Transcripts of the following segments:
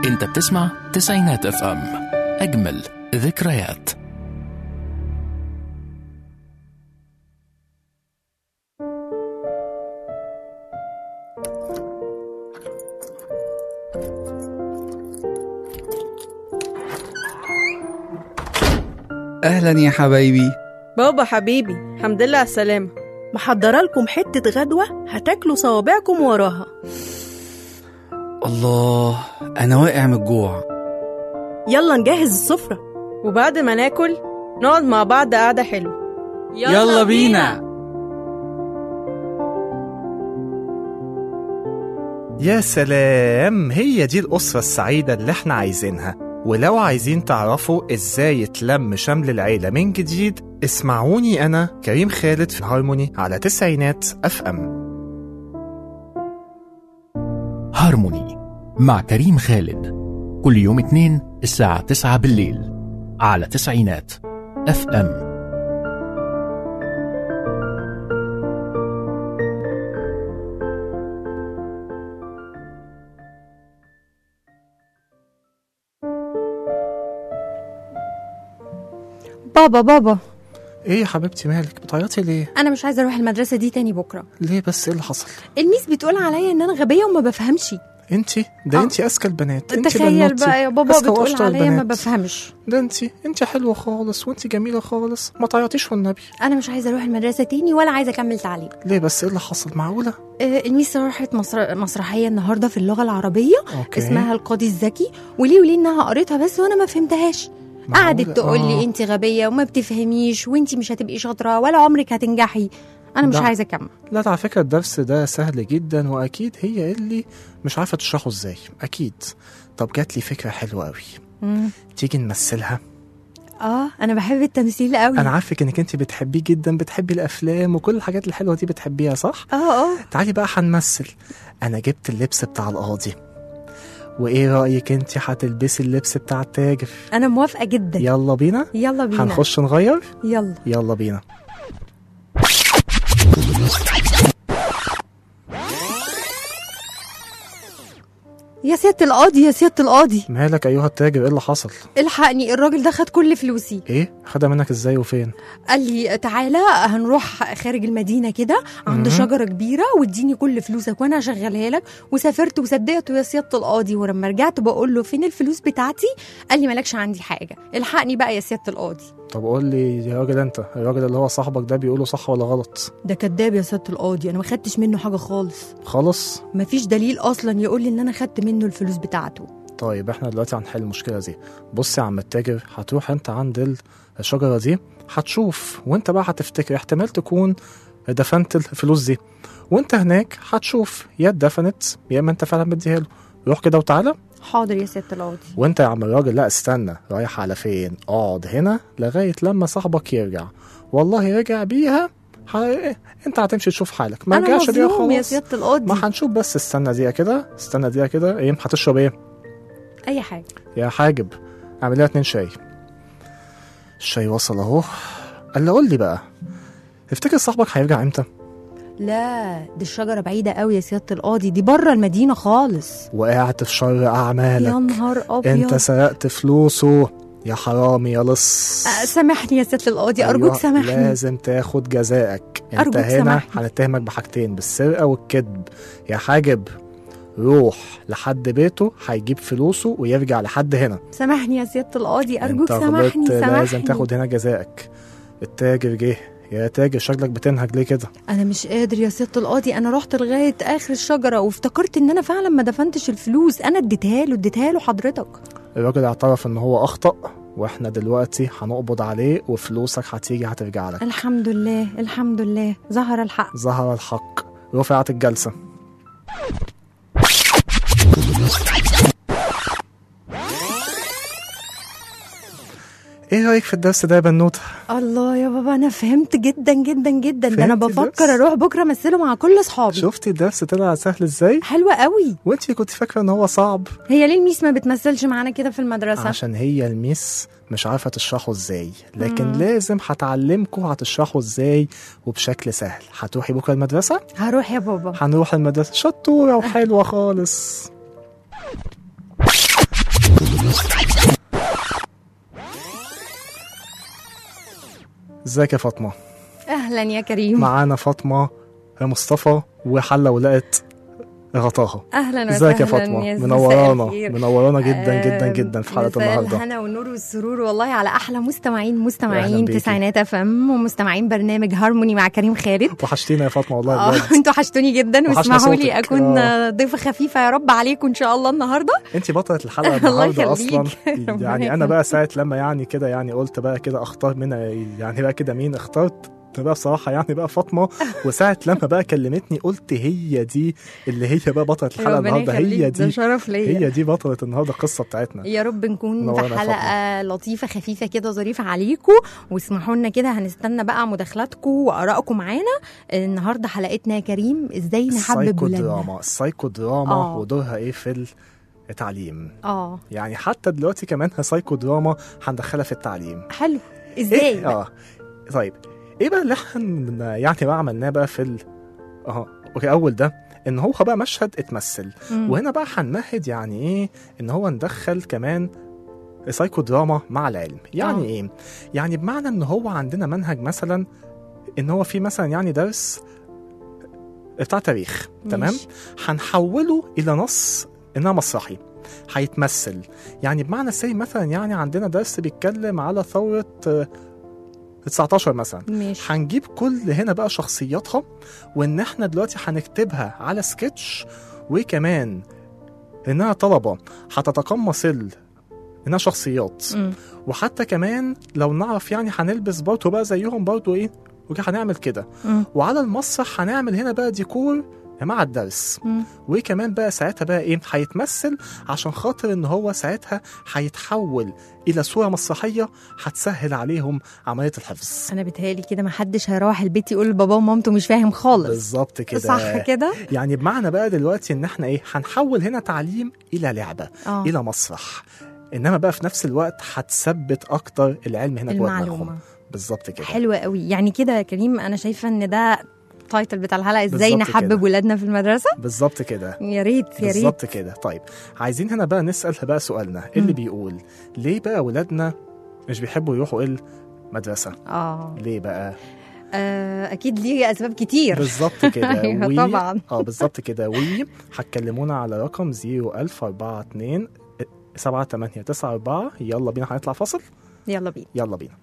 انت بتسمع تسعينات اف ام اجمل ذكريات أهلا يا حبايبي بابا حبيبي الحمد لله على السلامة محضرة لكم حتة غدوة هتاكلوا صوابعكم وراها الله أنا واقع من الجوع يلا نجهز السفرة وبعد ما ناكل نقعد مع بعض قعدة حلوة يلا بينا يا سلام هي دي الأسرة السعيدة اللي احنا عايزينها ولو عايزين تعرفوا ازاي يتلم شمل العيلة من جديد اسمعوني أنا كريم خالد في هارموني على تسعينات أف أم هارموني مع كريم خالد كل يوم اثنين الساعة تسعة بالليل على تسعينات اف ام بابا بابا ايه يا حبيبتي مالك بتعيطي ليه؟ انا مش عايزه اروح المدرسه دي تاني بكره ليه بس ايه اللي حصل؟ الميس بتقول عليا ان انا غبيه وما بفهمش انتي ده آه. انتي اذكى البنات انتي تخيل بنوتي. بقى يا بابا أذكى بتقول وأشطر عليا ما البنات. بفهمش ده انتي انتي حلوة خالص وانتي جميلة خالص ما تعيطيش والنبي انا مش عايزه اروح المدرسه تاني ولا عايزه اكمل تعليم ليه بس ايه اللي حصل معقولة؟ آه، الميس راحت مسر... مسرحيه النهارده في اللغه العربيه اوكي اسمها القاضي الذكي وليه وليه انها قريتها بس وانا ما فهمتهاش معقولة؟ قعدت تقول آه. لي انت غبيه وما بتفهميش وانت مش هتبقي شاطره ولا عمرك هتنجحي انا مش ده- عايزه اكمل لا ده على فكرة الدرس ده سهل جدا وأكيد هي اللي مش عارفة تشرحه ازاي أكيد طب جات لي فكرة حلوة أوي مم. تيجي نمثلها اه انا بحب التمثيل قوي أنا عارفك إنك أنت بتحبيه جدا بتحبي الأفلام وكل الحاجات الحلوة دي بتحبيها صح؟ اه اه تعالي بقى هنمثل أنا جبت اللبس بتاع القاضي وإيه رأيك أنت هتلبسي اللبس بتاع التاجر؟ انا موافقه جدا يلا بينا يلا بينا هنخش نغير يلا يلا بينا يا سيادة القاضي يا سيادة القاضي مالك أيها التاجر إيه اللي حصل؟ الحقني الراجل ده خد كل فلوسي إيه؟ خدها منك إزاي وفين؟ قال لي تعالى هنروح خارج المدينة كده عند مهم. شجرة كبيرة واديني كل فلوسك وانا هشغلها لك وسافرت وصدقته يا سيادة القاضي ولما رجعت بقول له فين الفلوس بتاعتي قال لي مالكش عندي حاجة الحقني بقى يا سيادة القاضي طب قول لي يا راجل أنت الراجل اللي هو صاحبك ده بيقوله صح ولا غلط؟ ده كداب يا سيادة القاضي انا ما خدتش منه حاجة خالص خالص؟ مفيش دليل اصلا يقول لي ان انا خدت منه الفلوس بتاعته طيب احنا دلوقتي هنحل المشكله دي بص يا عم التاجر هتروح انت عند ال- الشجره دي هتشوف وانت بقى هتفتكر احتمال تكون دفنت الفلوس دي وانت هناك هتشوف يا اتدفنت يا اما انت فعلا مديها له روح كده وتعالى حاضر يا سيادة القاضي وانت يا عم الراجل لا استنى رايح على فين اقعد هنا لغايه لما صاحبك يرجع والله رجع بيها ح... انت هتمشي تشوف حالك ما انا رجعش بيها مظلوم يا خلاص سيادة القاضي ما هنشوف بس استنى دقيقه كده استنى دقيقه كده ايه هتشرب ايه اي حاجة يا حاجب اعمل لها اتنين شاي الشاي وصل اهو قال لي قول لي بقى تفتكر صاحبك هيرجع امتى لا دي الشجرة بعيدة قوي يا سيادة القاضي دي بره المدينة خالص وقعت في شر اعمالك يا نهار أبيض انت سرقت فلوسه يا حرامي يا لص آه، سامحني يا سيادة القاضي أرجوك أيوة، سامحني لازم تاخد جزائك انت أرجوك هنا سامحني. هنتهمك بحاجتين بالسرقه والكذب يا حاجب روح لحد بيته هيجيب فلوسه ويرجع لحد هنا سامحني يا سيادة القاضي أرجوك انت سامحني غلطت سامحني لازم تاخد هنا جزائك التاجر جه يا تاجر شكلك بتنهج ليه كده أنا مش قادر يا سيادة القاضي أنا رحت لغاية آخر الشجرة وافتكرت إن أنا فعلا ما دفنتش الفلوس أنا اديتها له اديتها له حضرتك الراجل اعترف ان هو اخطأ واحنا دلوقتي هنقبض عليه وفلوسك هتيجي هترجع لك الحمد لله الحمد لله ظهر الحق ظهر الحق رفعت الجلسة ايه رايك في الدرس ده يا بنوته الله يا بابا أنا فهمت جدا جدا جدا ده أنا فهمت بفكر الدرس؟ أروح بكرة أمثله مع كل أصحابي شفتي الدرس طلع سهل ازاي حلوة قوي وانتي كنت فاكره ان هو صعب هي ليه الميس ما بتمثلش معانا كده في المدرسة عشان هي الميس مش عارفه تشرحه ازاي لكن مم. لازم هتعلمكم هتشرحه ازاي وبشكل سهل هتروحي بكره المدرسه هروح يا بابا هنروح المدرسه شطوره وحلوه خالص ازيك يا فاطمه اهلا يا كريم معانا فاطمه مصطفى وحله ولقت غطاها اهلا ازيك يا وسهلا فاطمه يا منورانا مساء الخير. منورانا جدا جدا آه، جدا في حلقه مساء النهارده الهنا والنور والسرور والله على احلى مستمعين أهلاً مستمعين بيكي. تسعينات اف ام ومستمعين برنامج هارموني مع كريم خالد وحشتينا يا فاطمه والله اه بجد انتوا حشتوني جدا وحشنا واسمحوا لي صوتك. اكون آه. ضيفه خفيفه يا رب عليكم ان شاء الله النهارده انت بطلة الحلقه الله النهارده يخليك. اصلا ربنا يعني انا يخليك. بقى ساعه لما يعني كده يعني قلت بقى كده اختار منها يعني بقى كده مين اخترت بقى بصراحه يعني بقى فاطمه وساعه لما بقى كلمتني قلت هي دي اللي هي بقى بطله الحلقه ربنا النهارده هي يخليك ده دي شرف ليا هي دي بطله النهارده القصه بتاعتنا يا رب نكون منورنا في يا حلقه لطيفه خفيفه كده ظريفه عليكم واسمحوا لنا كده هنستنى بقى مداخلاتكم وارائكم معانا النهارده حلقتنا يا كريم ازاي نحبب السايكو ولادنا دراما السايكو دراما آه. ودورها ايه في التعليم اه يعني حتى دلوقتي كمان سايكو دراما هندخلها في التعليم حلو ازاي ايه بقى؟ اه طيب ايه بقى اللي احنا يعني بقى عملناه بقى في ال اه اوكي اول ده ان هو بقى مشهد اتمثل مم. وهنا بقى هنمهد يعني ايه ان هو ندخل كمان سايكو دراما مع العلم يعني آه. ايه يعني بمعنى ان هو عندنا منهج مثلا ان هو في مثلا يعني درس بتاع تاريخ تمام ماشي. هنحوله الى نص انها مسرحي هيتمثل يعني بمعنى سي مثلا يعني عندنا درس بيتكلم على ثوره آه، 19 مثلا ماشي هنجيب كل هنا بقى شخصياتها وان احنا دلوقتي هنكتبها على سكتش وكمان انها طلبه هتتقمص ال انها شخصيات مم. وحتى كمان لو نعرف يعني هنلبس برضه بقى زيهم برضه ايه وكده هنعمل كده مم. وعلى المسرح هنعمل هنا بقى ديكور مع الدرس مم. وكمان بقى ساعتها بقى ايه هيتمثل عشان خاطر ان هو ساعتها هيتحول الى صوره مسرحيه هتسهل عليهم عمليه الحفظ انا بتهيألي كده ما حدش هيروح البيت يقول لباباه ومامته مش فاهم خالص بالظبط كده صح كده يعني بمعنى بقى دلوقتي ان احنا ايه هنحول هنا تعليم الى لعبه اه الى مسرح انما بقى في نفس الوقت هتثبت اكتر العلم هنا جوه دماغهم المعلومه بالظبط كده حلوة قوي يعني كده يا كريم انا شايفه ان ده التايتل بتاع الحلقه ازاي بالظبط نحبب كده. ولادنا في المدرسه بالظبط كده يا ريت يا ريت بالظبط كده طيب عايزين هنا بقى نسال بقى سؤالنا اللي مم. بيقول ليه بقى ولادنا مش بيحبوا يروحوا المدرسه اه ليه بقى آه، اكيد ليه اسباب كتير بالظبط كده أيوة طبعاً. اه بالظبط كده و هتكلمونا على رقم 01042 7894 يلا بينا هنطلع فاصل يلا بينا يلا بينا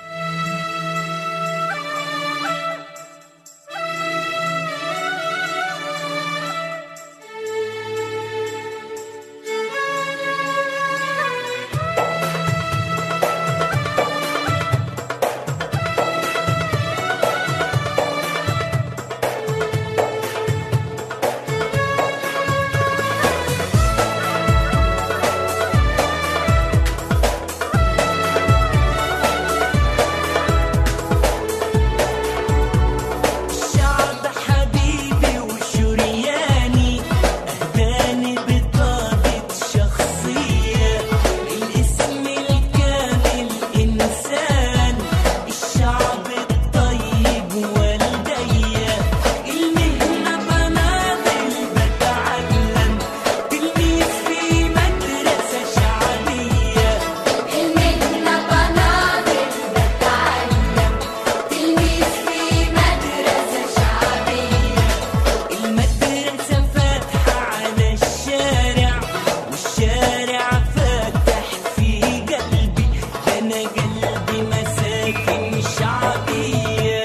الشعب حبيبي وشرياني أهداني بطاقة شخصية الاسم الكامل إنسان الشعب الطيب والدية المهنة بناضل بتعلم تلميذ في مدرسة شعبية المهنة بناضل بتعلم تلميذ في مدرسة شعبية المدرسة فاتحة على الشارع والشارع فاتح في قلبي ده أنا قلبي مساكن شعبية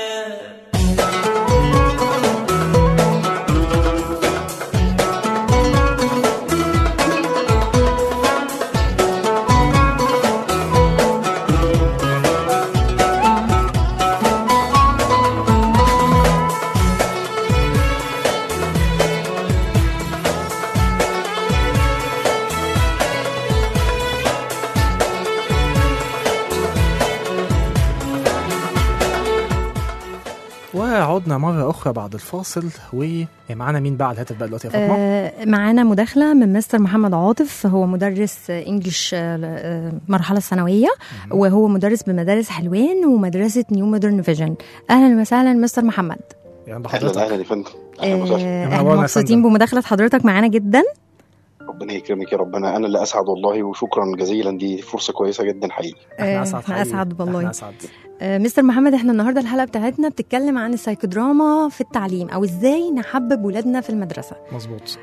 وعدنا مرة أخرى بعد الفاصل ومعانا مين بقى على الهاتف بقى دلوقتي يا فاطمة؟ آه معانا مداخله من مستر محمد عاطف هو مدرس آه، انجليش آه، آه، مرحله ثانويه وهو مدرس بمدارس حلوان ومدرسه نيو مودرن فيجن اهلا وسهلا مستر محمد يعني اهلا بحضرتك اهلا يا فندم اهلا وسهلا آه منورنا احنا يا مبسوطين فندم. بمداخله حضرتك معانا جدا ربنا يكرمك يا ربنا انا اللي اسعد والله وشكرا جزيلا دي فرصه كويسه جدا حقيقي آه، احنا اسعد احنا حقيقي. اسعد والله احنا اسعد آه، مستر محمد احنا النهارده الحلقه بتاعتنا بتتكلم عن السايكودراما في التعليم او ازاي نحبب ولادنا في المدرسه مظبوط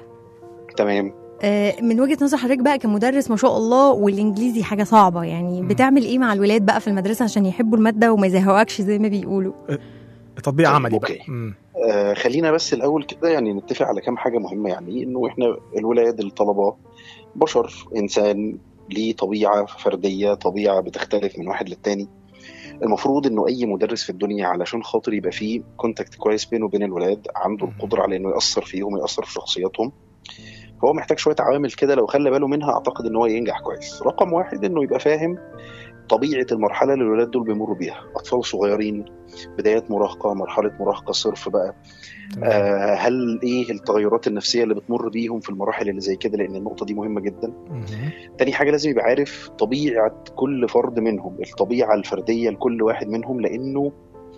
تمام آه، من وجهه نظر حضرتك بقى كمدرس ما شاء الله والانجليزي حاجه صعبه يعني بتعمل ايه مع الولاد بقى في المدرسه عشان يحبوا الماده وما يزهقوكش زي ما بيقولوا تطبيق طيب، عملي بقى أوكي. مم. آه خلينا بس الاول كده يعني نتفق على كام حاجه مهمه يعني انه احنا الولاد الطلبه بشر انسان ليه طبيعه فرديه طبيعه بتختلف من واحد للتاني المفروض انه اي مدرس في الدنيا علشان خاطر يبقى فيه كونتاكت كويس بينه وبين الولاد عنده مم. القدره على انه ياثر فيهم ياثر في شخصياتهم فهو محتاج شويه عوامل كده لو خلى باله منها اعتقد ان هو ينجح كويس رقم واحد انه يبقى فاهم طبيعه المرحله اللي الولاد دول بيمروا بيها اطفال صغيرين بدايات مراهقه مرحله مراهقه صرف بقى تمام. آه هل ايه التغيرات النفسيه اللي بتمر بيهم في المراحل اللي زي كده لان النقطه دي مهمه جدا مهم. تاني حاجه لازم يبقى عارف طبيعه كل فرد منهم الطبيعه الفرديه لكل واحد منهم لانه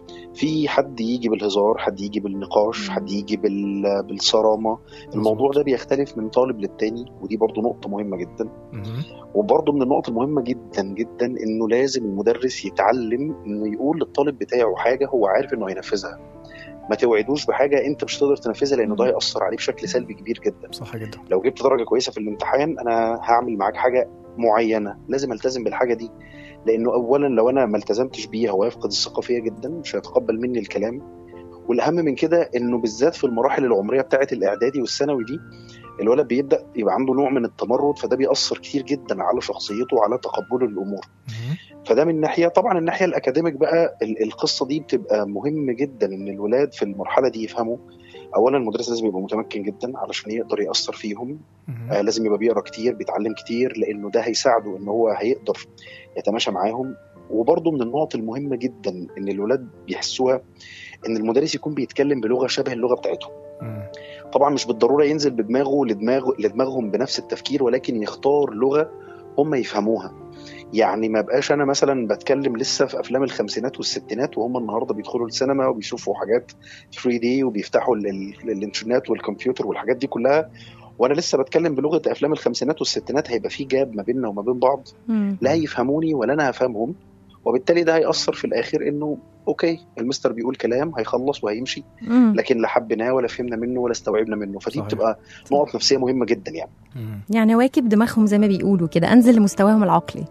في حد يجي بالهزار حد يجي بالنقاش مم. حد يجي بال... بالصرامه الموضوع ده بيختلف من طالب للتاني ودي برضو نقطه مهمه جدا مهم. وبرضه من النقط المهمة جدا جدا انه لازم المدرس يتعلم انه يقول للطالب بتاعه حاجة هو عارف انه هينفذها ما توعدوش بحاجة انت مش هتقدر تنفذها لانه ده هيأثر عليه بشكل سلبي كبير جدا صح جدا لو جبت درجة كويسة في الامتحان انا هعمل معاك حاجة معينة لازم التزم بالحاجة دي لانه اولا لو انا ما التزمتش بيها هو هيفقد الثقة فيا جدا مش هيتقبل مني الكلام والاهم من كده انه بالذات في المراحل العمرية بتاعة الاعدادي والثانوي دي الولد بيبدا يبقى عنده نوع من التمرد فده بيأثر كتير جدا على شخصيته وعلى تقبله للامور مهم. فده من ناحيه طبعا الناحيه الاكاديميك بقى ال- القصه دي بتبقى مهم جدا ان الولاد في المرحله دي يفهموا اولا المدرس لازم يبقى متمكن جدا علشان يقدر ياثر فيهم مهم. آه لازم يبقى بيقرا كتير بيتعلم كتير لانه ده هيساعده ان هو هيقدر يتماشى معاهم وبرضه من النقط المهمه جدا ان الولاد بيحسوها ان المدرس يكون بيتكلم بلغه شبه اللغه بتاعتهم مم. طبعا مش بالضروره ينزل بدماغه لدماغ لدماغهم بنفس التفكير ولكن يختار لغه هم يفهموها يعني ما بقاش انا مثلا بتكلم لسه في افلام الخمسينات والستينات وهم النهارده بيدخلوا السينما وبيشوفوا حاجات 3 دي وبيفتحوا ال- ال- الانترنت والكمبيوتر والحاجات دي كلها وانا لسه بتكلم بلغه افلام الخمسينات والستينات هيبقى في جاب ما بيننا وما بين بعض مم. لا يفهموني ولا انا هفهمهم وبالتالي ده هيأثر في الاخر انه اوكي المستر بيقول كلام هيخلص وهيمشي مم. لكن لا حبيناه ولا فهمنا منه ولا استوعبنا منه فدي صحيح. بتبقى نقط نفسيه مهمه جدا يعني مم. يعني واكب دماغهم زي ما بيقولوا كده انزل لمستواهم العقلي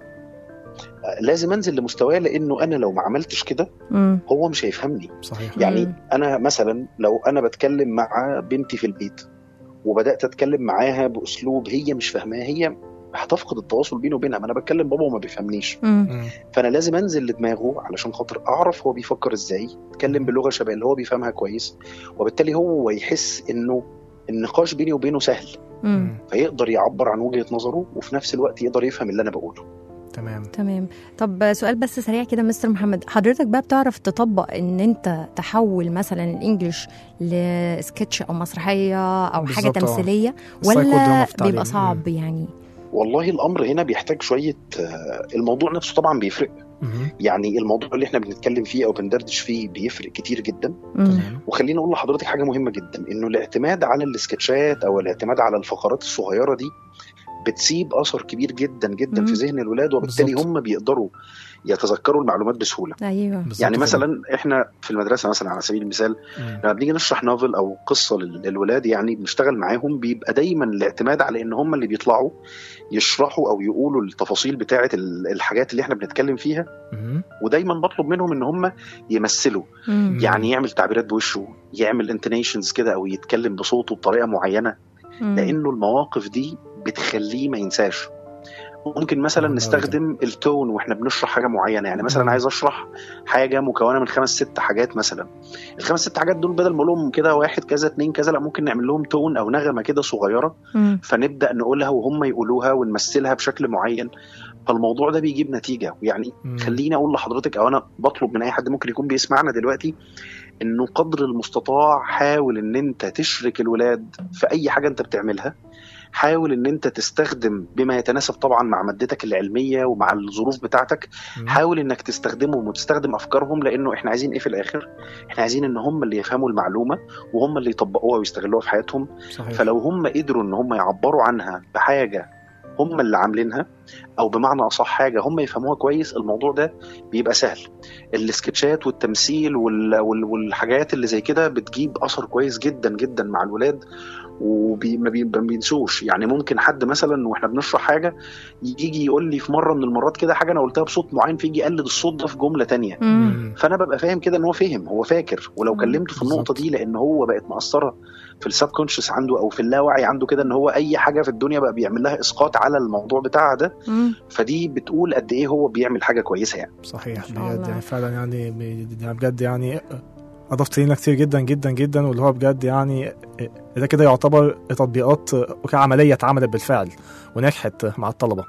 آه، لازم انزل لمستواه لانه انا لو ما عملتش كده مم. هو مش هيفهمني صحيح يعني مم. انا مثلا لو انا بتكلم مع بنتي في البيت وبدات اتكلم معاها باسلوب هي مش فاهماه هي هتفقد التواصل بيني وبينها ما انا بتكلم بابا وما بيفهمنيش مم. مم. فانا لازم انزل لدماغه علشان خاطر اعرف هو بيفكر ازاي اتكلم بلغه شبه اللي هو بيفهمها كويس وبالتالي هو يحس انه النقاش بيني وبينه سهل مم. فيقدر يعبر عن وجهه نظره وفي نفس الوقت يقدر يفهم اللي انا بقوله تمام تمام طب سؤال بس سريع كده مستر محمد حضرتك بقى بتعرف تطبق ان انت تحول مثلا الانجليش لسكتش او مسرحيه او حاجه بالظبط، آه. تمثيليه السايكودراما ولا في التعليم. بيبقى صعب يعني والله الامر هنا بيحتاج شويه آه، الموضوع نفسه طبعا بيفرق مهم. يعني الموضوع اللي احنا بنتكلم فيه او بندردش فيه بيفرق كتير جدا مم. تمام وخليني اقول لحضرتك حاجه مهمه جدا انه الاعتماد على السكتشات او الاعتماد على الفقرات الصغيره دي بتسيب اثر كبير جدا جدا مم. في ذهن الولاد وبالتالي بالظبط. هم بيقدروا يتذكروا المعلومات بسهوله ايوه بالظبط يعني كده. مثلا احنا في المدرسه مثلا على سبيل المثال مم. لما بنيجي نشرح نوفل او قصه لل- للولاد يعني بنشتغل معاهم بيبقى دايما الاعتماد على ان هم اللي بيطلعوا يشرحوا او يقولوا التفاصيل بتاعه ال- الحاجات اللي احنا بنتكلم فيها مهم. ودايما بطلب منهم ان هم يمثلوا مم. يعني يعمل تعبيرات بوشه يعمل انتونيشنز كده او يتكلم بصوته بطريقه معينه مم. لانه المواقف دي بتخليه ما ينساش ممكن مثلا مهم أوي ده. نستخدم التون واحنا بنشرح حاجه معينه يعني مم. مثلا عايز اشرح حاجه مكونه من خمس ست حاجات مثلا الخمس ست حاجات دول بدل ما اقول لهم كده واحد كذا اتنين كذا لا ممكن نعمل لهم تون او نغمه كده صغيره مم. فنبدا نقولها وهم يقولوها ونمثلها بشكل معين فالموضوع ده بيجيب نتيجه يعني مم. خليني اقول لحضرتك او انا بطلب من اي حد ممكن يكون بيسمعنا دلوقتي انه قدر المستطاع حاول ان انت تشرك الولاد في اي حاجه انت بتعملها حاول ان انت تستخدم بما يتناسب طبعا مع مادتك العلميه ومع الظروف بتاعتك مم. حاول انك تستخدمهم وتستخدم افكارهم لانه احنا عايزين ايه في الاخر احنا عايزين ان هم اللي يفهموا المعلومه وهم اللي يطبقوها ويستغلوها في حياتهم صحيح فلو هم قدروا ان هم يعبروا عنها بحاجه هم اللي عاملينها او بمعنى اصح حاجه هم يفهموها كويس الموضوع ده بيبقى سهل السكتشات والتمثيل وال... وال... والحاجات اللي زي كده بتجيب اثر كويس جدا جدا مع الولاد وما بي... ما بينسوش يعني ممكن حد مثلا واحنا بنشرح حاجه يجي يقول لي في مره من المرات كده حاجه انا قلتها بصوت معين فيجي يقلد الصوت ده في جمله تانية مم. مم. فانا ببقى فاهم كده ان هو فهم هو فاكر ولو مم. كلمته في النقطه بالظبط. دي لان هو بقت مأثره في السب كونشس عنده او في اللاوعي عنده كده ان هو اي حاجه في الدنيا بقى بيعمل لها اسقاط على الموضوع بتاعها ده مم. فدي بتقول قد ايه هو بيعمل حاجه كويسه يعني صحيح شاء بجد الله. يعني فعلا يعني ب- يعني بجد يعني اضفت لنا كتير جدا جدا جدا واللي هو بجد يعني ده كده يعتبر تطبيقات كعمليه اتعملت بالفعل ونجحت مع الطلبه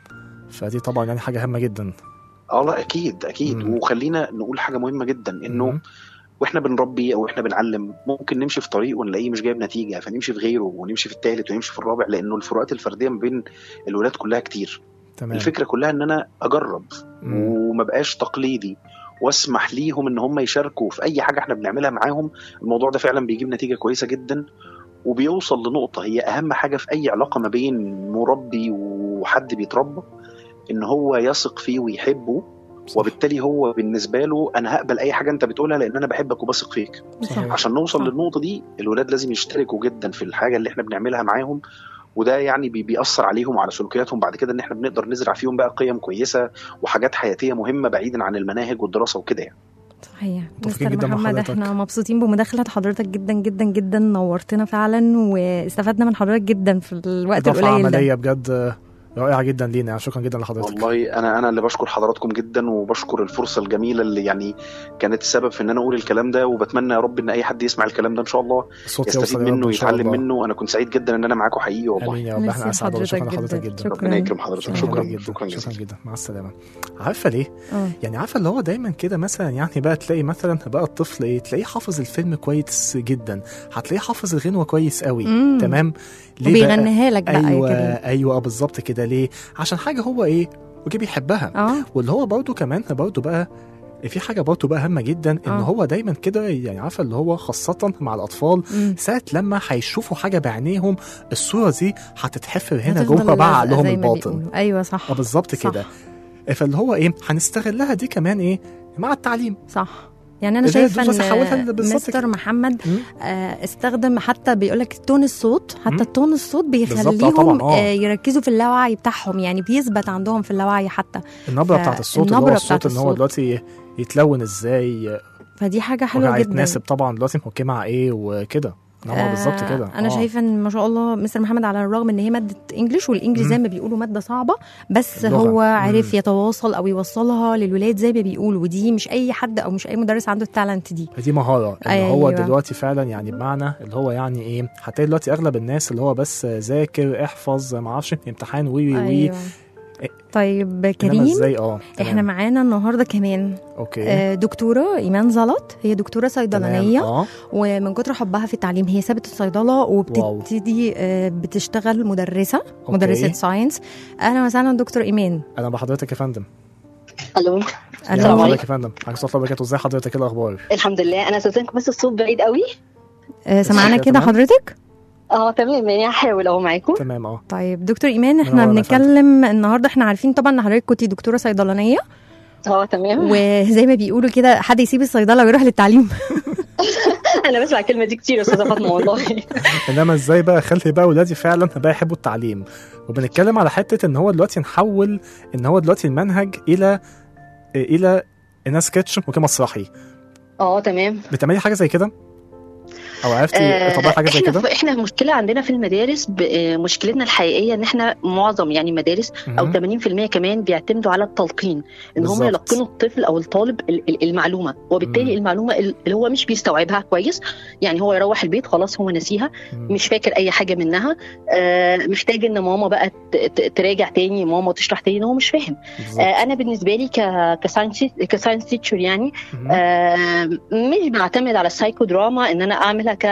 فدي طبعا يعني حاجه هامه جدا اه لا اكيد اكيد مم. وخلينا نقول حاجه مهمه جدا انه مم. واحنا بنربي او احنا بنعلم ممكن نمشي في طريق ونلاقيه مش جايب نتيجه فنمشي في غيره ونمشي في الثالث ونمشي في الرابع لانه الفروقات الفرديه ما بين الولاد كلها كتير تمام الفكره كلها ان انا اجرب مم. وما بقاش تقليدي واسمح ليهم ان هم يشاركوا في اي حاجه احنا بنعملها معاهم الموضوع ده فعلا بيجيب نتيجه كويسه جدا وبيوصل لنقطه هي اهم حاجه في اي علاقه ما بين مربي وحد بيتربى ان هو يثق فيه ويحبه صح. وبالتالي هو بالنسبه له انا هقبل اي حاجه انت بتقولها لان انا بحبك وبثق فيك صحيح. عشان نوصل صح. للنقطه دي الولاد لازم يشتركوا جدا في الحاجه اللي احنا بنعملها معاهم وده يعني بي- بيأثر عليهم وعلى سلوكياتهم بعد كده ان احنا بنقدر نزرع فيهم بقى قيم كويسه وحاجات حياتيه مهمه بعيدا عن المناهج والدراسه وكده يعني صحيح متفقين مستر جدا مع محمد حضرتك. احنا مبسوطين بمداخلة حضرتك جدا جدا جدا نورتنا فعلا واستفدنا من حضرتك جدا في الوقت اضافه القليل ده عمليه بجد رائعه جدا لينا يعني شكرا جدا لحضرتك والله انا انا اللي بشكر حضراتكم جدا وبشكر الفرصه الجميله اللي يعني كانت السبب في ان انا اقول الكلام ده وبتمنى يا رب ان اي حد يسمع الكلام ده ان شاء الله الصوت يستفيد يوصل يا رب منه إن شاء ويتعلم الله. منه انا كنت سعيد جدا ان انا معاكم حقيقي والله امين يا رب ميرسي احنا اسعد وشكرا لحضرتك لحضرتك جدا. جدا شكرا. ربنا يكرم حضرتك شكراً شكرا جدا شكرا شكرا جزيلا جدا مع السلامه عارفه ليه اه يعني عارفه اللي هو دايما كده مثلا يعني بقى تلاقي مثلا بقى الطفل ايه تلاقيه حافظ الفيلم كويس جدا هتلاقيه حافظ الغنوه كويس قوي مم. تمام ليه بقى وبيغنيها لك بقى ايوه كده ايوه آه، بالظبط كده ليه عشان حاجه هو ايه وجي بيحبها اه واللي هو برضه كمان برضه بقى في حاجه برضه بقى هامه جدا ان آه. هو دايما كده يعني عارفه اللي هو خاصه مع الاطفال مم. ساعه لما هيشوفوا حاجه بعينيهم الصوره دي هتتحفر هنا هتفضل جوه بقى لازقة عقلهم زي ما الباطن بيقولوا. ايوه صح اه بالظبط صح. كده فاللي هو ايه هنستغلها دي كمان ايه مع التعليم صح يعني انا اللي هي شايفه الدوسة حولها ان بالظبط مستر كده. محمد مم. آه، استخدم حتى بيقول لك تون الصوت مم. حتى تون الصوت بالظبط، آه، بيخليهم طبعاً، آه. آه، يركزوا في اللاوعي بتاعهم يعني بيثبت عندهم في اللاوعي حتى النبره ف- بتاعت الصوت اللي النبرة هو الصوت بتاعت ان هو الصوت. دلوقتي يتلون ازاي فدي حاجه حلوه جدا هيتناسب طبعا دلوقتي محكي مع ايه وكده هو بالظبط آه، كده انا آه. شايفه ان ما شاء الله مستر محمد على الرغم ان هي ماده انجليش والانجليش مم. زي ما بيقولوا ماده صعبه بس اللغة. هو عرف مم. يتواصل او يوصلها للولاد زي ما بيقولوا ودي مش اي حد او مش اي مدرس عنده التالنت دي دي مهاره ان هو أيوة. دلوقتي فعلا يعني بمعنى اللي هو يعني ايه هتلاقي دلوقتي اغلب الناس اللي هو بس ذاكر احفظ ما اعرفش امتحان وي وي وي ايوه طيب إنما كريم ازاي اه تمام. احنا معانا النهارده كمان اوكي آه، دكتوره ايمان زلط هي دكتوره تمام. صيدلانيه اه ومن كتر حبها في التعليم هي سابت الصيدله وبتبتدي آه، بتشتغل مدرسه أوكي. مدرسه ساينس اهلا وسهلا دكتور ايمان انا بحضرتك يا فندم الو يا السلام حضرتك يا فندم عليكم الصلاه والبركاته ازي حضرتك ايه الاخبار الحمد لله انا استاذنكم بس الصوت بعيد قوي آه، سمعنا كده كده تمام؟ حضرتك اه تمام يعني هحاول اهو معاكم تمام اه طيب دكتور ايمان احنا منورنا يا بنتكلم النهارده احنا عارفين طبعا ان حضرتك كنتي دكتوره صيدلانيه اه تمام وزي ما بيقولوا كده حد يسيب الصيدله ويروح للتعليم انا بسمع الكلمه دي كتير يا استاذه فاطمه والله انما ازاي بقى اخلي بقى ولادي فعلا بقى يحبوا التعليم وبنتكلم على حته ان هو دلوقتي نحول ان هو دلوقتي المنهج الى الى انها سكتش وكده مسرحي اه تمام بتعملي حاجه زي كده او عرفتي آه، تطبقي حاجه زي احنا كده احنا المشكله عندنا في المدارس ب- آه، مشكلتنا الحقيقيه ان احنا معظم يعني مدارس او مهم. 80% كمان بيعتمدوا على التلقين ان هم بالظبط. يلقنوا الطفل او الطالب ال- ال- المعلومه وبالتالي مم. المعلومه ال- اللي هو مش بيستوعبها كويس يعني هو يروح البيت خلاص هو نسيها مم. مش فاكر اي حاجه منها آه، محتاج ان ماما بقى ت- ت- تراجع تاني ماما تشرح تاني ان هو مش فاهم بالظبط. آه، انا بالنسبه لي ك كساينس كساينس تيتشر يعني مهم. آه، مش بعتمد على السايكو دراما ان انا اعمل اتجاهلها ك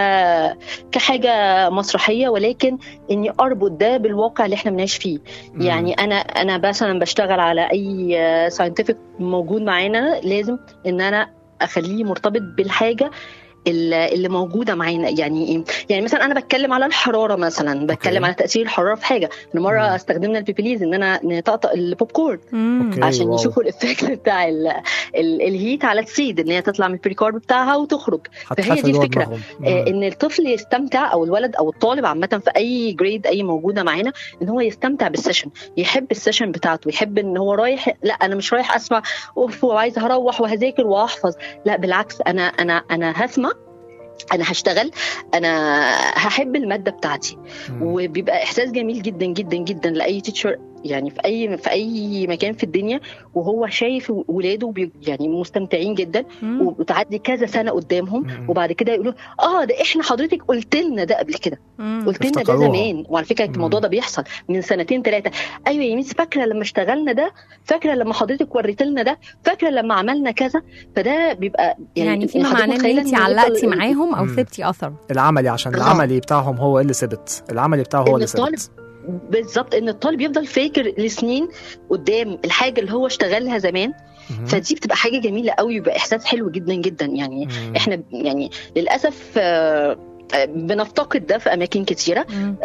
كحاجه مسرحيه ولكن اني اربط ده بالواقع اللي احنا بنعيش فيه يعني انا انا مثلا بشتغل على اي ساينتفك موجود معانا لازم ان انا اخليه مرتبط بالحاجه اللي اللي موجوده معانا يعني ايه يعني مثلا انا بتكلم على الحراره مثلا بتكلم أوكي. على تاثير الحراره في حاجه انا مره مم. استخدمنا البيبليز ان انا نطقطق البوب كورن مم. أوكي. عشان واو. يشوفوا الافكت بتاع ال ال الهيت على السيد ان هي تطلع من البريكارب بتاعها وتخرج فهي هتحفل دي جوه الفكرة. دماغهم. آه، مم. ان الطفل يستمتع او الولد او الطالب عامه في اي جريد اي موجوده معانا ان هو يستمتع بالسيشن يحب السيشن بتاعته يحب ان هو رايح لا انا مش رايح اسمع اوف وعايز هروح وهذاكر واحفظ لا بالعكس انا انا انا هسمع انا هشتغل انا هحب الماده بتاعتي مم. وبيبقى احساس جميل جدا جدا جدا لاي تيتشر يعني في اي في اي مكان في الدنيا وهو شايف ولاده بي يعني مستمتعين جدا مم. وبتعدي كذا سنه قدامهم مم. وبعد كده يقولوا اه ده احنا حضرتك قلت لنا ده قبل كده مم. قلت لنا ده افتكروها. زمان وعلى فكره الموضوع مم. ده بيحصل من سنتين ثلاثه ايوه يا ميس فاكره لما اشتغلنا ده فاكره لما حضرتك وريت لنا ده فاكره لما عملنا كذا فده بيبقى يعني, يعني فيما حضرتك معناه ان متخيلة انت إن يفضل علقتي ال- معاهم او مم. سبتي اثر العملي عشان آه. العملي بتاعهم هو اللي ثبت العملي بتاعه هو إن اللي الطالب ثبت بالظبط ان الطالب يفضل فاكر لسنين قدام الحاجه اللي هو اشتغلها زمان مم. فدي بتبقى حاجه جميله قوي ويبقى احساس حلو جدا جدا يعني مم. احنا يعني للاسف آه، آه، بنفتقد ده في اماكن كتيره مم.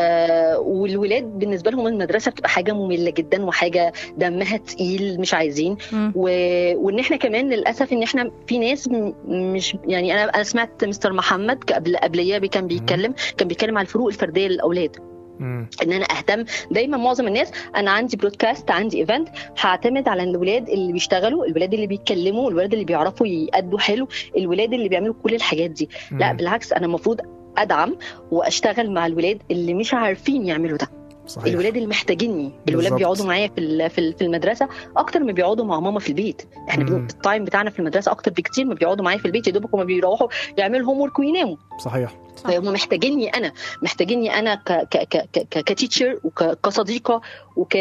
آه والولاد بالنسبه لهم المدرسه بتبقى حاجه ممله جدا وحاجه دمها تقيل مش عايزين مم. و... وان احنا كمان للاسف ان احنا في ناس م- مش يعني انا انا سمعت مستر محمد قبل قبليه بي- كان بيتكلم كان بيتكلم على الفروق الفرديه للاولاد مم. ان انا اهتم دايما معظم الناس انا عندي برودكاست عندي ايفنت هعتمد على الولاد اللي بيشتغلوا الولاد اللي بيتكلموا الولاد اللي بيعرفوا يأدوا حلو الولاد اللي بيعملوا كل الحاجات دي لا مم. بالعكس انا المفروض ادعم واشتغل مع الولاد اللي مش عارفين يعملوا ده صحيح الولاد اللي محتاجيني الولاد بالظبط. بيقعدوا معايا في ال- في ال- في المدرسه اكتر ما بيقعدوا مع ماما في البيت احنا مم. بن- التايم بتاعنا في المدرسه اكتر بكتير ما بيقعدوا معايا في البيت يا دوبك هما بيروحوا يعملوا هوم ورك ويناموا صحيح فهم محتاجيني انا محتاجيني انا ك ك ك ك ك كتيتشر وكصديقه وك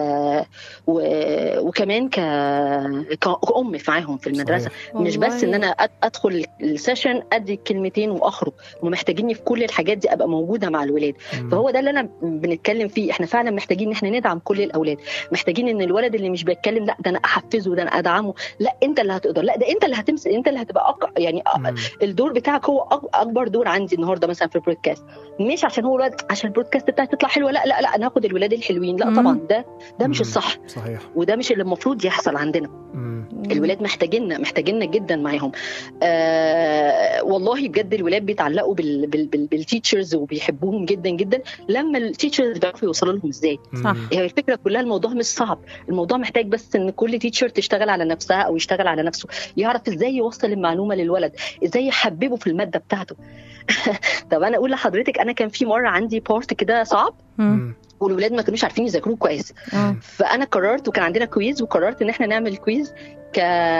و... وكمان ك كأم معاهم في المدرسه صحيح. مش بس ان والله انا أد- ادخل السيشن ادي كلمتين واخرج هم محتاجيني في كل الحاجات دي ابقى موجوده مع الولاد مم. فهو ده اللي انا بنتكلم فيه احنا فعلا محتاجين ان احنا ندعم كل الاولاد محتاجين ان الولد اللي مش بيتكلم لا ده انا احفزه ده انا ادعمه لا انت اللي هتقدر لا ده انت اللي هتمسك انت اللي هتبقى أق... يعني أ- مم. الدور بتاعك هو أك- اكبر دور عندي النهارده مثلا في البودكاست مش عشان هو الولد عشان البودكاست بتاعي تطلع حلوه لا لا لا انا هاخد الولاد الحلوين لا مم. طبعا ده ده مش مم. الصح صحيح وده مش اللي المفروض يحصل عندنا مم. الولاد محتاجيننا محتاجيننا جدا معاهم آه والله بجد الولاد بيتعلقوا بال بال بال بالتيتشرز وبيحبوهم جدا جدا لما التيتشرز بيعرفوا يوصلوا لهم ازاي صح. مم. هي الفكره كلها الموضوع مش صعب الموضوع محتاج بس ان كل تيتشر تشتغل على نفسها او يشتغل على نفسه يعرف ازاي يوصل المعلومه للولد ازاي يحببه في الماده بتاعته طب انا اقول لحضرتك انا كان في مره عندي بارت كده صعب مم. مم. والولاد ما كانوش عارفين يذاكروه كويس اه فانا قررت وكان عندنا كويز وقررت ان احنا نعمل كويز ك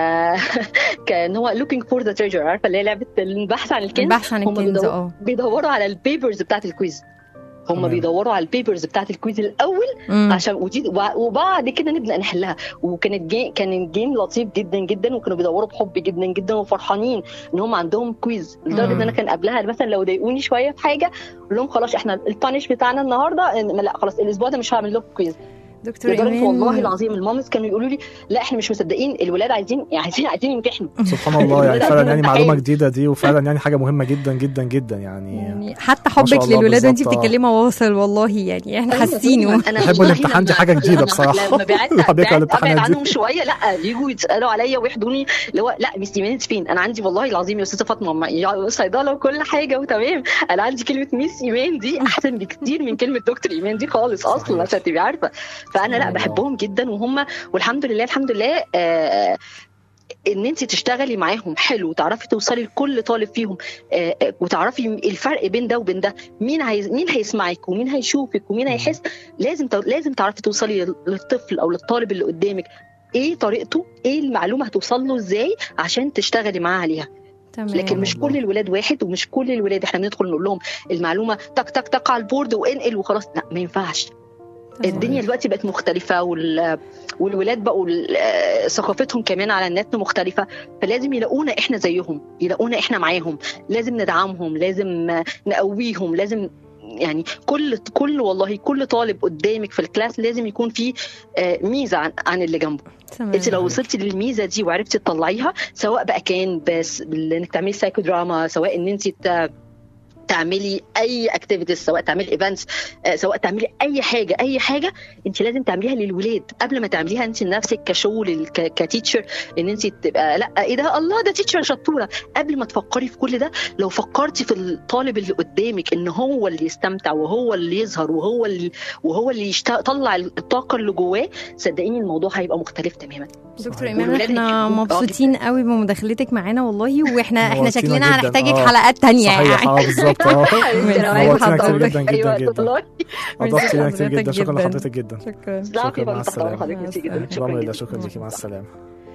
كان هو looking for the treasure عارفه اللي هي لعبه البحث عن الكنز البحث عن هم الكنز بيدوروا- اه بيدوروا على البيبرز بتاعت الكويز هم تمام. بيدوروا على البيبرز بتاعت الكويز الاول مم. عشان ودي وبعد كده نبدا نحلها وكانت جي كان الجيم لطيف جدا جدا وكانوا بيدوروا بحب جدا جدا وفرحانين ان هم عندهم كويز لدرجه ان انا كان قبلها مثلا لو ضايقوني شويه في حاجه اقول لهم خلاص احنا البانش بتاعنا النهارده إن- لا خلاص الاسبوع ده مش هعمل لكم كويز دكتور لدرجه ايمان والله العظيم المامز كانوا يقولوا لي لا احنا مش مصدقين الولاد عايزين عايزين عايزين يمتحنوا سبحان الله يعني الولاد فعلا عندهم يعني معلومه امتحان. جديده دي وفعلا يعني حاجه مهمه جدا جدا جدا يعني يعني حتى ما شاء حبك الله للولاد وانت بالظبط، آه. بتتكلمي واصل والله يعني احنا أيوة حاسينه طبعاً. أنا بحب والله الامتحان دي لما- حاجة جديدة لما- بصراحة. لما بعدت بحب بعدت الامتحانات ابعد دي. عنهم شويه لا يجوا يسالوا عليا ويحضوني اللي هو لا ميس ايمان انت فين؟ انا عندي والله العظيم يا استاذه فاطمه ما- يا صيدله وكل حاجه وتمام انا عندي كلمه ميس ايمان دي احسن بكتير من كلمه دكتور ايمان دي خالص اصلا صحيح. عشان تبقي عارفه فانا لا سبحان الله. بحبهم جدا وهم والحمد لله الحمد لله آه ان انت تشتغلي معاهم حلو وتعرفي توصلي لكل طالب فيهم آه، آه، وتعرفي الفرق بين ده وبين ده مين عايز مين هيسمعك ومين هيشوفك ومين هيحس لازم ت- لازم تعرفي توصلي للطفل او للطالب اللي قدامك ايه طريقته ايه المعلومه هتوصل له ازاي عشان تشتغلي معاه عليها تمام لكن مش الله. كل الولاد واحد ومش كل الولاد احنا بندخل نقول لهم المعلومه تك تك تك على البورد وانقل وخلاص لا ما ينفعش الدنيا دلوقتي بقت مختلفة وال... والولاد بقوا ال- آه، ثقافتهم كمان على النت مختلفة فلازم يلاقونا احنا زيهم يلاقونا احنا معاهم لازم ندعمهم لازم آه، نقويهم لازم يعني كل كل والله كل طالب قدامك في الكلاس لازم يكون فيه آه، ميزه عن عن اللي جنبه تمام. انت لو وصلتي للميزه دي وعرفتي تطلعيها سواء بقى كان بس انك تعملي سايكو دراما سواء ان انت ت- تعملي اي اكتيفيتيز سواء تعملي ايفنتس سواء تعملي اي حاجه اي حاجه انت لازم تعمليها للولاد قبل ما تعمليها انت لنفسك كشغل ك- كتيتشر ان انت تبقى لا ايه ده الله ده تيتشر شطوره قبل ما تفكري في كل ده لو فكرتي في الطالب اللي قدامك ان هو اللي يستمتع وهو اللي يظهر وهو اللي وهو اللي يطلع الطاقه اللي جواه صدقيني الموضوع هيبقى مختلف تماما دكتور ايمان والولاد احنا هيحبوك. آه، مبسوطين قوي بمداخلتك معانا والله واحنا احنا نورتينا شكلنا جداً. هنحتاجك آه. حلقات تانية صحيح يعني اه بالظبط اه حبيبتي، أنا ميرسي معاكي نورتينا حضرتك. كتير جدا أي جدا وقت جدا والله. اضفت لنا كتير لحضرتك جدا شكرا جداً. لحضرتك جدا شكرا لا شكراً، في مع تحت السلامة. أمر حضرتك ميرسي جدا شكرا اللهم لله جدا شكرا ليكي مع السلامه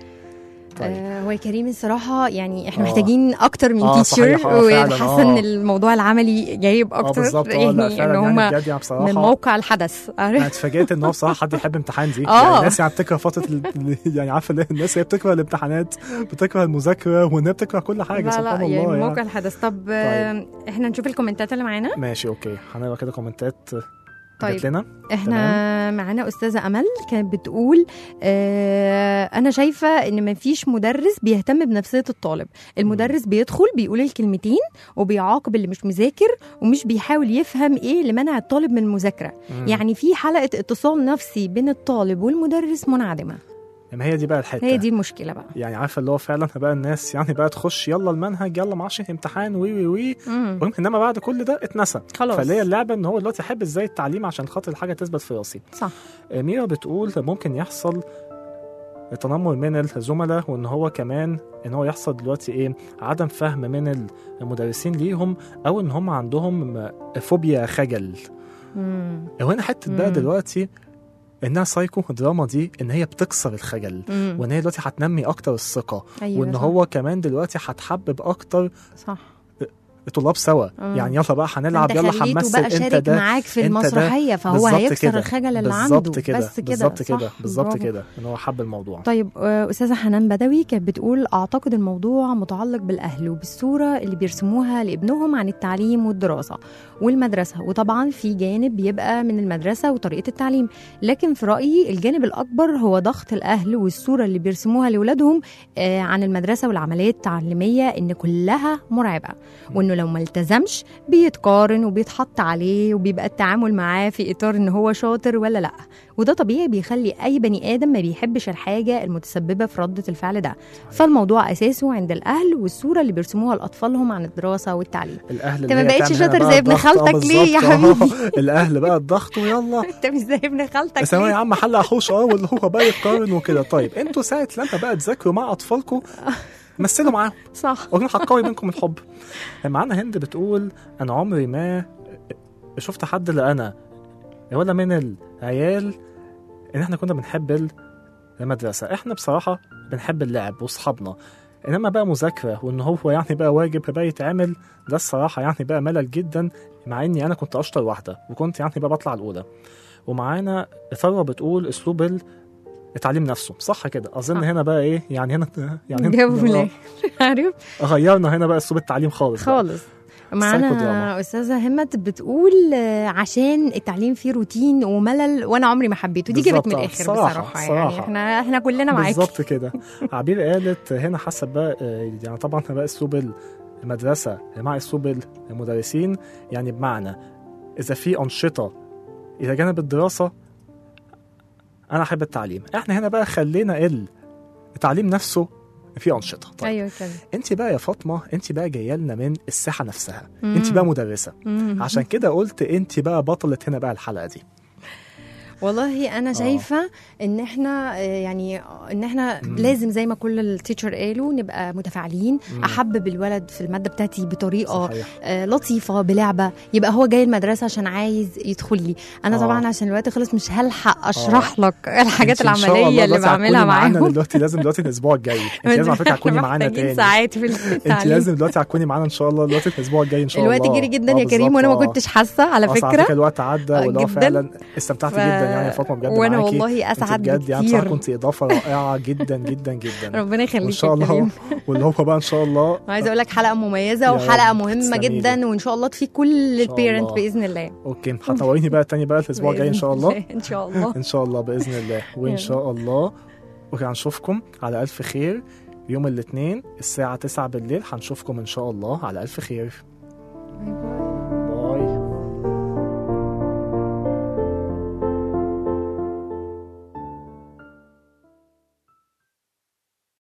طيب آه، هو يا كريم الصراحة يعني احنا آه. محتاجين أكتر من آه، تيتشر صحيح، آه، فعلاً، وحاسة آه. إن الموضوع العملي جايب اه أكتر بالظبط اه لا يعني إن فعلا يعني هما بجد يعني من بصراحه موقع الحدث انا عارف اتفاجئت ان هو بصراحه حد يحب امتحان دي آه. يعني الناس يعني بتكره فتره ال... يعني عارفه اللي هي الناس هي بتكره الامتحانات بتكره المذاكره وان هي بتكره كل حاجه لا لا سبحان يعني الله موقع يعني. الحدث طب آه، احنا نشوف الكومنتات اللي معانا ماشي اوكي هنقرا كده كومنتات طيب. جات لنا احنا معانا استاذه امل كانت بتقول اه انا شايفه ان مفيش مدرس بيهتم بنفسيه الطالب المدرس بيدخل بيقول الكلمتين وبيعاقب اللي مش مذاكر ومش بيحاول يفهم ايه اللي منع الطالب من المذاكره مم. يعني في حلقه اتصال نفسي بين الطالب والمدرس منعدمه ما هي دي بقى الحته هي دي المشكله بقى يعني عارفه اللي هو فعلا بقى الناس يعني بقى تخش يلا المنهج يلا ما اعرفش امتحان وي وي وي مم. المهم انما بعد كل ده اتنسى خلاص فاللي هي اللعبه ان هو دلوقتي يحب ازاي التعليم عشان خاطر الحاجه تثبت في راسي صح آه، ميرا بتقول ممكن يحصل تنمر من الزملاء وان هو كمان ان هو يحصل دلوقتي ايه عدم فهم من المدرسين ليهم او ان هم عندهم فوبيا خجل مم. وهنا حته بقى مم. دلوقتي انها سايكو دراما دي ان هي بتكسر الخجل مم. وان هي دلوقتي هتنمي اكتر الثقه ايوه وان صح. هو كمان دلوقتي هتحبب اكتر صح الطلاب سوا مم. يعني يلا بقى هنلعب انت يلا خليته هنمثل بقى انت شارك ده معاك في انت ده. المسرحيه فهو بالظبط هيكسر كده. الخجل اللي بالظبط عنده كده بس كده بالظبط كده صح، بالظبط برافو. كده ان هو حب الموضوع طيب آه، أستاذة حنان بدوي كانت بتقول أعتقد الموضوع متعلق بالأهل وبالصورة اللي بيرسموها لابنهم عن التعليم والدراسة والمدرسة وطبعا في جانب بيبقى من المدرسة وطريقة التعليم لكن في رأيي الجانب الأكبر هو ضغط الأهل والصورة اللي بيرسموها لأولادهم آه، عن المدرسة والعملية التعليمية إن كلها مرعبة وإنه لو ما التزمش بيتقارن وبيتحط عليه وبيبقى التعامل معاه في إطار إن هو شاطر ولا لأ وده طبيعي بيخلي اي بني ادم ما بيحبش الحاجه المتسببه في رده الفعل ده فالموضوع اساسه عند الاهل والصوره اللي بيرسموها لاطفالهم عن الدراسه والتعليم الاهل انت اللي ما هي بقتش تعمل هنا شاطر بقى زي ابن الضغط. آه، خالتك ليه يا بالظبط. آه. حبيبي؟ الاهل بقى الضغط ويلا انت مش زي ابن خالتك ثانوي يا ليه؟ عم حل حوش اه واللي هو بقى يتقارن وكده طيب انتوا ساعه لما بقى تذاكروا مع اطفالكم مثلوا معاهم صح قولوا هتقوي منكم الحب معانا هند بتقول انا عمري ما شفت حد الا انا ولا من العيال ان احنا كنا بنحب المدرسه احنا بصراحه بنحب اللعب واصحابنا انما بقى مذاكره وان هو يعني بقى واجب بقى يتعمل ده الصراحه يعني بقى ملل جدا مع اني انا كنت اشطر واحده وكنت يعني بقى بطلع الاولى ومعانا ثروه بتقول اسلوب التعليم نفسه صح كده اظن صح. هنا بقى ايه يعني هنا يعني هنا جابوا ليه عارف غيرنا هنا بقى اسلوب التعليم خالص بقى. خالص معانا دراما. استاذه همت بتقول آه، عشان التعليم فيه روتين وملل وانا عمري ما حبيته دي جابت من بالظبط، آه. الاخر صراحة، بصراحه يعني صراحة. احنا احنا كلنا معاك بالظبط كده عبير قالت هنا حسب بقى آه، يعني طبعا بقى اسلوب المدرسه مع اسلوب المدرسين يعني بمعنى اذا في انشطه الى جانب الدراسه انا احب التعليم احنا هنا بقى خلينا ال التعليم نفسه في انشطه طيب ايوه كده انت بقى يا فاطمه انت بقى جايه لنا من الساحه نفسها مم. انت بقى مدرسه مم. عشان كده قلت انت بقى بطله هنا بقى الحلقه دي والله انا شايفه ان احنا آه، يعني آه، ان احنا مم. لازم زي ما كل التيتشر قالوا نبقى متفاعلين مم. احبب الولد في الماده بتاعتي بطريقه صحيح آه، لطيفه بلعبه يبقى هو جاي المدرسه عشان عايز يدخل لي انا آه. طبعا عشان الوقت خلص مش هلحق اشرح لك الحاجات انت إن شاء الله العمليه اللي دلوقتي هتكوني بعملها معانا معاهم دلوقتي لازم دلوقتي الاسبوع الجاي انت لازم على فكره هتكوني إحنا معانا محتاجين تاني ساعات في انت التعليم لازم دلوقتي هتكوني معانا ان شاء الله دلوقتي الاسبوع الجاي ان شاء الله الوقت جري جدا آه يا كريم بالظبط، وانا ما آه. كنتش حاسه على آه، صح، فكره الوقت عدى آه، واللي هو جداً. فعلا استمتعت جدا يعني يا فاطمه بجد وانا معاكي. والله انت اسعد بجد يعني بصراحه كتير كنت اضافه رائعه جدا جدا جدا ربنا يخليك وان شاء يا الله كريم. واللي هو بقى ان شاء الله عايزه اقول لك حلقه مميزه يا وحلقه رب مهمه تسلمي لي. جدا وان شاء الله تفيد كل شاء البيرنت الله. باذن الله اوكي هتنوريني بقى تاني بقى الاسبوع الجاي ان شاء بإذن الله ان شاء الله ان شاء الله باذن الله وان يلا. شاء الله وهنشوفكم على الف خير يوم الاثنين الساعه 9 بالليل هنشوفكم ان شاء الله على الف خير باي باي.